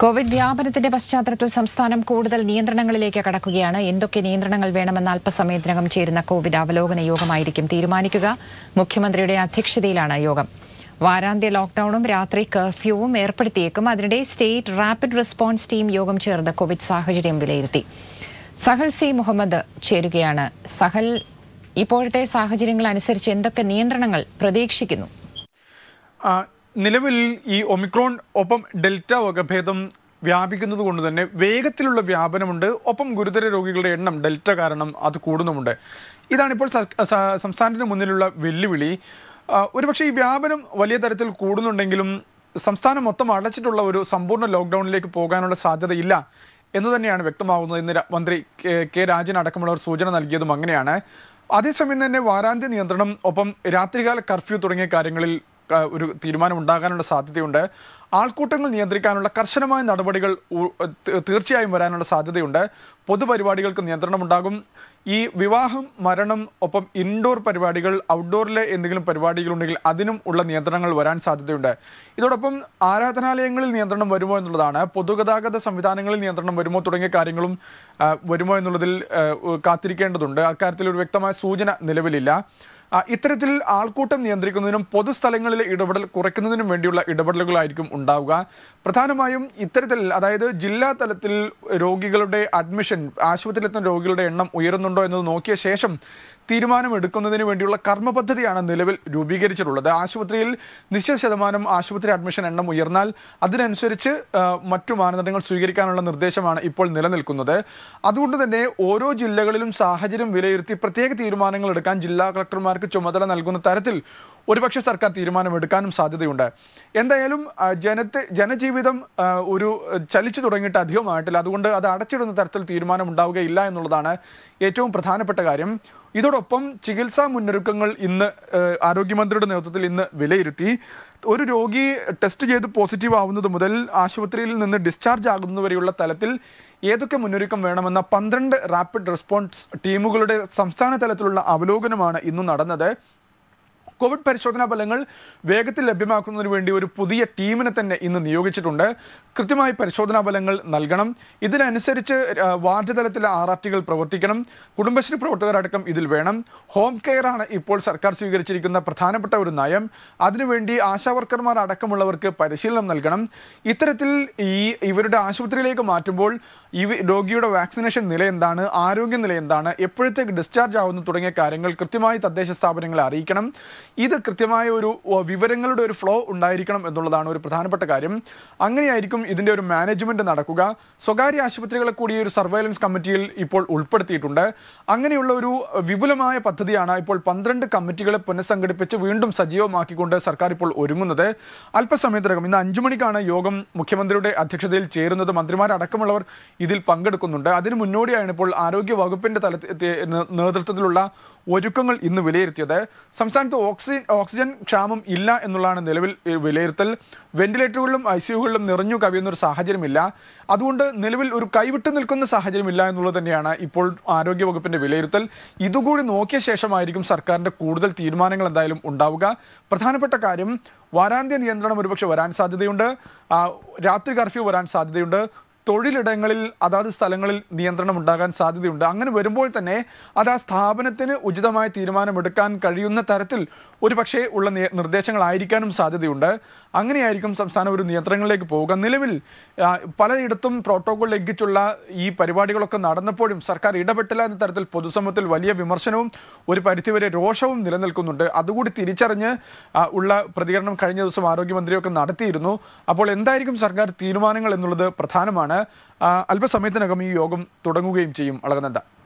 Covid വ്യാപനത്തിന്റെ പശ്ചാത്തലത്തിൽ സംസ്ഥാനം കൂടുതൽ നിയന്ത്രണങ്ങളിലേക്ക് കടക്കുകയാണ് എന്തൊക്കെ നിയന്ത്രണങ്ങൾ വേണമെന്ന് അല്പസമയത്തിനകം ചേരുന്ന കോവിഡ് അവലോകന യോഗമായിരിക്കും തീരുമാനിക്കുക മുഖ്യമന്ത്രിയുടെ അധ്യക്ഷതയിലാണ് യോഗം വാരാന്ത്യ ലോക്ഡൌണും രാത്രി കർഫ്യൂവും ഏർപ്പെടുത്തിയേക്കും അതിനിടെ സ്റ്റേറ്റ് റാപ്പിഡ് റെസ്പോൺസ് ടീം യോഗം ചേർന്ന് കോവിഡ് സാഹചര്യം വിലയിരുത്തി സഹൽ സി മുഹമ്മദ് ചേരുകയാണ് സഹൽ ഇപ്പോഴത്തെ സാഹചര്യങ്ങൾ അനുസരിച്ച് എന്തൊക്കെ നിയന്ത്രണങ്ങൾ പ്രതീക്ഷിക്കുന്നു ആ, നിലവിൽ ഈ ഒമിക്രോൺ ഒപ്പം ഡെൽറ്റ വകഭേദം വ്യാപിക്കുന്നത് കൊണ്ട് തന്നെ വേഗത്തിലുള്ള വ്യാപനമുണ്ട് ഒപ്പം ഗുരുതര രോഗികളുടെ എണ്ണം ഡെൽറ്റ കാരണം അത് കൂടുന്നുമുണ്ട് ഇതാണിപ്പോൾ സർ- സ- സംസ്ഥാനത്തിന് മുന്നിലുള്ള വെല്ലുവിളി ആ, ഒരുപക്ഷെ ഈ വ്യാപനം വലിയ തരത്തിൽ കൂടുന്നുണ്ടെങ്കിലും സംസ്ഥാനം മൊത്തം അടച്ചിട്ടുള്ള ഒരു സമ്പൂർണ്ണ ലോക്ക്ഡൌണിലേക്ക് പോകാനുള്ള സാധ്യതയില്ല എന്ന് തന്നെയാണ് വ്യക്തമാകുന്നത് ഇന്ന് ര- മന്ത്രി കെ- കെ രാജൻ അടക്കമുള്ളവർ സൂചന നൽകിയതും അങ്ങനെയാണ് അതേസമയം തന്നെ വാരാന്ത്യ നിയന്ത്രണം ഒപ്പം രാത്രികാല കർഫ്യൂ തുടങ്ങിയ കാര്യങ്ങളിൽ ആ, ഒരു തീരുമാനം ഉണ്ടാകാനുള്ള സാധ്യതയുണ്ട് ആൾക്കൂട്ടങ്ങൾ നിയന്ത്രിക്കാനുള്ള കർശനമായ നടപടികൾ ഉ- തീ- തീർച്ചയായും വരാനുള്ള സാധ്യതയുണ്ട് പൊതുപരിപാടികൾക്ക് നിയന്ത്രണമുണ്ടാകും ഈ വിവാഹം മരണം ഒപ്പം ഇൻഡോർ പരിപാടികൾ ഔട്ട്ഡോറിലെ എന്തെങ്കിലും പരിപാടികളുണ്ടെങ്കിൽ അതിനും ഉള്ള നിയന്ത്രണങ്ങൾ വരാൻ സാധ്യതയുണ്ട് ഇതോടൊപ്പം ആരാധനാലയങ്ങളിൽ നിയന്ത്രണം വരുമോ എന്നുള്ളതാണ് പൊതുഗതാഗത സംവിധാനങ്ങളിൽ നിയന്ത്രണം വരുമോ തുടങ്ങിയ കാര്യങ്ങളും ആ, വരുമോ എന്നുള്ളതിൽ ആ, കാത്തിരിക്കേണ്ടതുണ്ട് അക്കാര്യത്തിൽ ഒരു വ്യക്തമായ സൂചന നിലവിലില്ല ആ, ഇത്തരത്തിൽ ആൾക്കൂട്ടം നിയന്ത്രിക്കുന്നതിനും പൊതുസ്ഥലങ്ങളിലെ ഇടപെടൽ കുറയ്ക്കുന്നതിനും വേണ്ടിയുള്ള ഇടപെടലുകളായിരിക്കും ഉണ്ടാവുക പ്രധാനമായും ഇത്തരത്തിൽ അതായത് ജില്ലാ തലത്തിൽ രോഗികളുടെ അഡ്മിഷൻ ആശുപത്രിയിലെത്തുന്ന രോഗികളുടെ എണ്ണം ഉയരുന്നുണ്ടോ എന്നത് നോക്കിയ ശേഷം തീരുമാനമെടുക്കുന്നതിന് വേണ്ടിയുള്ള കർമ്മ പദ്ധതിയാണ് നിലവിൽ രൂപീകരിച്ചിട്ടുള്ളത് ആശുപത്രിയിൽ നിശ്ചിത ശതമാനം ആശുപത്രി അഡ്മിഷൻ എണ്ണം ഉയർന്നാൽ അതിനനുസരിച്ച് ആ, മറ്റു മാനദണ്ഡങ്ങൾ സ്വീകരിക്കാനുള്ള നിർദ്ദേശമാണ് ഇപ്പോൾ നിലനിൽക്കുന്നത് അതുകൊണ്ട് തന്നെ ഓരോ ജില്ലകളിലും സാഹചര്യം വിലയിരുത്തി പ്രത്യേക തീരുമാനങ്ങൾ എടുക്കാൻ ജില്ലാ കളക്ടർമാർക്ക് ചുമതല നൽകുന്ന തരത്തിൽ ഒരുപക്ഷെ സർക്കാർ തീരുമാനമെടുക്കാനും സാധ്യതയുണ്ട് എന്തായാലും ആ, ജനത്തെ ജനജീവിതം ആ, ഒരു ആ, ചലിച്ചു തുടങ്ങിയിട്ട് അധികമായിട്ടില്ല അതുകൊണ്ട് അത് അടച്ചിടുന്ന തരത്തിൽ തീരുമാനം ഉണ്ടാവുകയില്ല എന്നുള്ളതാണ് ഏറ്റവും പ്രധാനപ്പെട്ട കാര്യം ഇതോടൊപ്പം ചികിത്സാ മുന്നൊരുക്കങ്ങൾ ഇന്ന് ആ, ആരോഗ്യമന്ത്രിയുടെ നേതൃത്വത്തിൽ ഇന്ന് വിലയിരുത്തി ഒരു രോഗി ടെസ്റ്റ് ചെയ്ത് പോസിറ്റീവ് ആവുന്നത് മുതൽ ആശുപത്രിയിൽ നിന്ന് ഡിസ്ചാർജ് ആകുന്നതുവരെയുള്ള തലത്തിൽ ഏതൊക്കെ മുന്നൊരുക്കം വേണമെന്ന പന്ത്രണ്ട് റാപ്പിഡ് റെസ്പോൺസ് ടീമുകളുടെ സംസ്ഥാന തലത്തിലുള്ള അവലോകനമാണ് ഇന്ന് നടന്നത് കോവിഡ് പരിശോധനാ ഫലങ്ങൾ വേഗത്തിൽ ലഭ്യമാക്കുന്നതിന് വേണ്ടി ഒരു പുതിയ ടീമിനെ തന്നെ ഇന്ന് നിയോഗിച്ചിട്ടുണ്ട് കൃത്യമായി പരിശോധനാ ഫലങ്ങൾ നൽകണം ഇതിനനുസരിച്ച് ആ, വാർഡ് തലത്തിലെ ആർ ആർ ടികൾ പ്രവർത്തിക്കണം കുടുംബശ്രീ പ്രവർത്തകരടക്കം ഇതിൽ വേണം ഹോം കെയർ ആണ് ഇപ്പോൾ സർക്കാർ സ്വീകരിച്ചിരിക്കുന്ന പ്രധാനപ്പെട്ട ഒരു നയം അതിനുവേണ്ടി ആശാവർക്കർമാർ അടക്കമുള്ളവർക്ക് പരിശീലനം നൽകണം ഇത്തരത്തിൽ ഈ ഇവരുടെ ആശുപത്രിയിലേക്ക് മാറ്റുമ്പോൾ ഈ രോഗിയുടെ വാക്സിനേഷൻ നില എന്താണ് ആരോഗ്യ നില എന്താണ് എപ്പോഴത്തേക്ക് ഡിസ്ചാർജ് ആവുന്നു തുടങ്ങിയ കാര്യങ്ങൾ കൃത്യമായി തദ്ദേശ സ്ഥാപനങ്ങളെ അറിയിക്കണം ഇത് കൃത്യമായ ഒരു ഓ, വിവരങ്ങളുടെ ഒരു ഫ്ലോ ഉണ്ടായിരിക്കണം എന്നുള്ളതാണ് ഒരു പ്രധാനപ്പെട്ട കാര്യം അങ്ങനെയായിരിക്കും ഇതിന്റെ ഒരു മാനേജ്മെന്റ് നടക്കുക സ്വകാര്യ ആശുപത്രികളെ കൂടി ഈ ഒരു സർവൈലൻസ് കമ്മിറ്റിയിൽ ഇപ്പോൾ ഉൾപ്പെടുത്തിയിട്ടുണ്ട് അങ്ങനെയുള്ള ഒരു വിപുലമായ പദ്ധതിയാണ് ഇപ്പോൾ പന്ത്രണ്ട് കമ്മിറ്റികളെ പുനഃസംഘടിപ്പിച്ച് വീണ്ടും സജീവമാക്കിക്കൊണ്ട് സർക്കാർ ഇപ്പോൾ ഒരുങ്ങുന്നത് അല്പസമയത്തിനകം ഇന്ന് അഞ്ചു മണിക്കാണ് യോഗം മുഖ്യമന്ത്രിയുടെ അധ്യക്ഷതയിൽ ചേരുന്നത് മന്ത്രിമാരടക്കമുള്ളവർ ഇതിൽ പങ്കെടുക്കുന്നുണ്ട് അതിന് മുന്നോടിയാണ് ഇപ്പോൾ ആരോഗ്യ വകുപ്പിന്റെ തലത്തിൽ നേതൃത്വത്തിലുള്ള ഒരുക്കങ്ങൾ ഇന്ന് വിലയിരുത്തിയത് സംസ്ഥാനത്ത് ഓക്സിജൻ ഓക്സിജൻ ക്ഷാമം ഇല്ല എന്നുള്ളതാണ് നിലവിൽ ഈ വിലയിരുത്തൽ വെന്റിലേറ്ററുകളിലും ഐ സിയുകളിലും നിറഞ്ഞു കവിയുന്ന ഒരു സാഹചര്യമില്ല അതുകൊണ്ട് നിലവിൽ ഒരു കൈവിട്ടു നിൽക്കുന്ന സാഹചര്യമില്ല എന്നുള്ളത് തന്നെയാണ് ഇപ്പോൾ ആരോഗ്യ വകുപ്പിന്റെ വിലയിരുത്തൽ ഇതുകൂടി നോക്കിയ ശേഷമായിരിക്കും സർക്കാരിന്റെ കൂടുതൽ തീരുമാനങ്ങൾ എന്തായാലും ഉണ്ടാവുക പ്രധാനപ്പെട്ട കാര്യം വാരാന്ത്യ നിയന്ത്രണം ഒരുപക്ഷെ വരാൻ സാധ്യതയുണ്ട് ആ, രാത്രി കർഫ്യൂ വരാൻ സാധ്യതയുണ്ട് തൊഴിലിടങ്ങളിൽ അതാത് സ്ഥലങ്ങളിൽ നിയന്ത്രണം ഉണ്ടാകാൻ സാധ്യതയുണ്ട് അങ്ങനെ വരുമ്പോൾ തന്നെ അത് ആ സ്ഥാപനത്തിന് ഉചിതമായ തീരുമാനമെടുക്കാൻ കഴിയുന്ന തരത്തിൽ ഒരു പക്ഷേ ഉള്ള നി- നിർദ്ദേശങ്ങളായിരിക്കാനും സാധ്യതയുണ്ട് അങ്ങനെയായിരിക്കും സംസ്ഥാനം ഒരു നിയന്ത്രണങ്ങളിലേക്ക് പോവുക നിലവിൽ ആ, പലയിടത്തും പ്രോട്ടോകോൾ ലംഘിച്ചുള്ള ഈ പരിപാടികളൊക്കെ നടന്നപ്പോഴും സർക്കാർ ഇടപെട്ടില്ല എന്ന തരത്തിൽ പൊതുസമൂഹത്തിൽ വലിയ വിമർശനവും ഒരു പരിധിവരെ രോഷവും നിലനിൽക്കുന്നുണ്ട് അതുകൂടി തിരിച്ചറിഞ്ഞ് ആ, ഉള്ള പ്രതികരണം കഴിഞ്ഞ ദിവസം ആരോഗ്യമന്ത്രിയൊക്കെ നടത്തിയിരുന്നു അപ്പോൾ എന്തായിരിക്കും സർക്കാർ തീരുമാനങ്ങൾ എന്നുള്ളത് പ്രധാനമാണ് ആ, അല്പസമയത്തിനകം ഈ യോഗം തുടങ്ങുകയും ചെയ്യും അളകനന്ദ